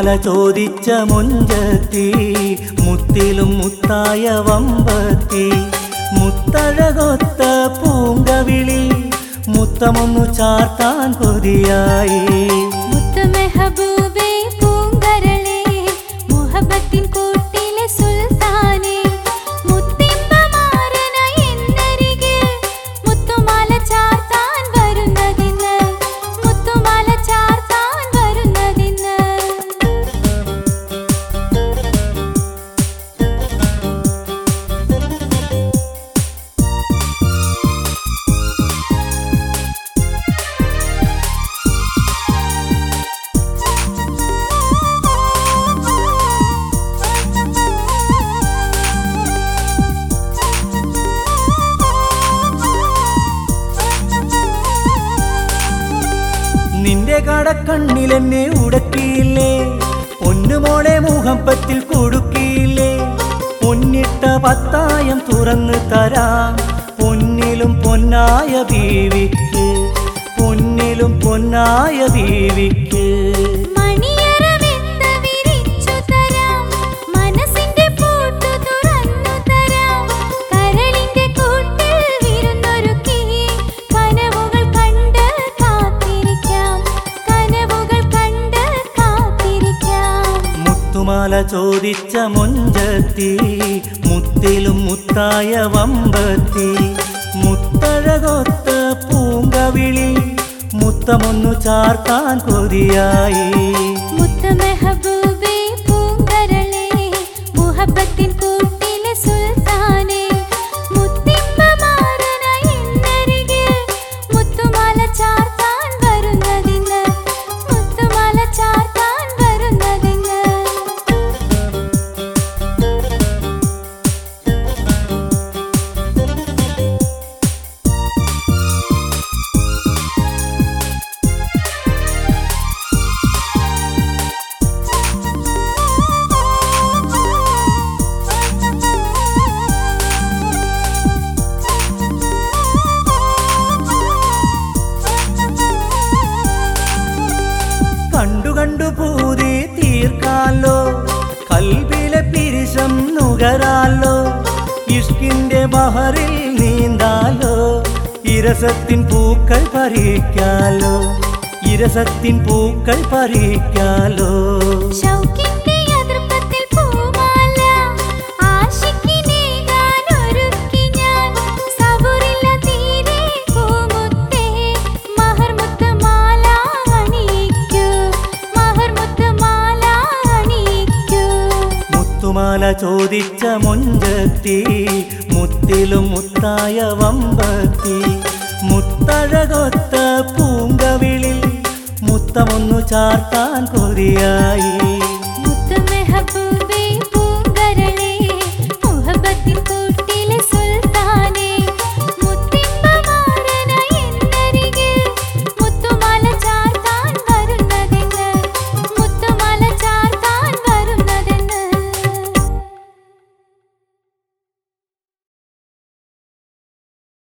ചോദിച്ച മുഞ്ചത്തി മുത്തിലും മുത്തായ വമ്പത്തി മുത്തഴകൊത്ത പൂങ്കവിളി മുത്തമൊന്നു ചാർത്താൻ കൊതിയായി മുത്ത് മെഹബൂബേ പൂങ്കരളേ മുഹബത്തിൻ കൂട്ടിലെ സുൽത്താനേ മുത്തിമ്പമാരനായി എന്നരികിൽ മുത്തുമാല ചാർത്താൻ വരുന്നതിന്ന് മുത്തുമാല ചാർത്താൻ വരുന്നതിന്ന് നിന്റെ കടക്കണ്ണിലെന്നെ ഉടക്കിയില്ലേ പൊന്നുമോളെ മുഹബത്തിൽ കൊടുക്കിയില്ലേ പൊന്നിട്ട പത്തായം തുറന്നു തരാം പൊന്നിലും പൊന്നായ ബീവിക്ക് പൊന്നിലും പൊന്നായ ബീവിക്ക് മണിയറവെത്ത വിരിച്ചു തരാം മനസ്സിന്റെ പൂട്ടു തുറന്നു തരാം കരളിന്റെ കൂട്ടിൽ വിരുന്നൊരുക്കി കനവുകൾ കണ്ട് കാത്തിരിക്കാം കനവുകൾ കണ്ട് കാത്തിരിക്കാം മുത്തുമാല ചോദിച്ച മുഞ്ചത്തി മുത്തിലും മുത്തായ വമ്പത്തി മുത്തഴകൊത്ത പൂങ്കവിളി മുത്തമൊന്നു ചാർത്താൻ കൊതിയായി മുത്ത് മെഹബൂബേ പൂങ്കരളേ മുഹബത്തിൻ കൂട്ടിലെ സുൽത്താനേ മുത്തിമ്പമാരനായി എന്നരികിൽ മുത്തുമാല ചാർത്താൻ വരുന്നതിന്ന് മുത്തുമാല ചാർത്താൻ വരുന്നതിന്ന് കണ്ടു കണ്ടു പൂതി തീർക്കാലോ കൽബിലെ പിരിശം നുകരാലോ ഇഷ്കിന്റെ ബഹറിൽ നീന്താലോ ഇരസത്തിൻ പൂക്കൾ പറിക്കാലോ ഇരസത്തിൻ പൂക്കൾ പറിക്കാലോ ശൗക്കിന്റെ അതൃപ്പത്തിൽ പൂമാല ആശിക്കിനേകാൻ ഒരുക്കി ഞാൻ സബുറില്ല തീരെ പൂമുത്തേ മഹർമുത്ത് മാല അണിയിക്കൂ മഹർമുത്ത് മാല അണിയിക്കൂ മുത്തുമാല ചോദിച്ച മുഞ്ചത്തി മുത്തിലും മുത്തായ വമ്പത്തി മുത്തഴകൊത്ത പൂങ്കവിളിൽ മുത്തമൊന്നു ചാർത്താൻ കൊതിയായി മുത്ത് മെഹബൂബേ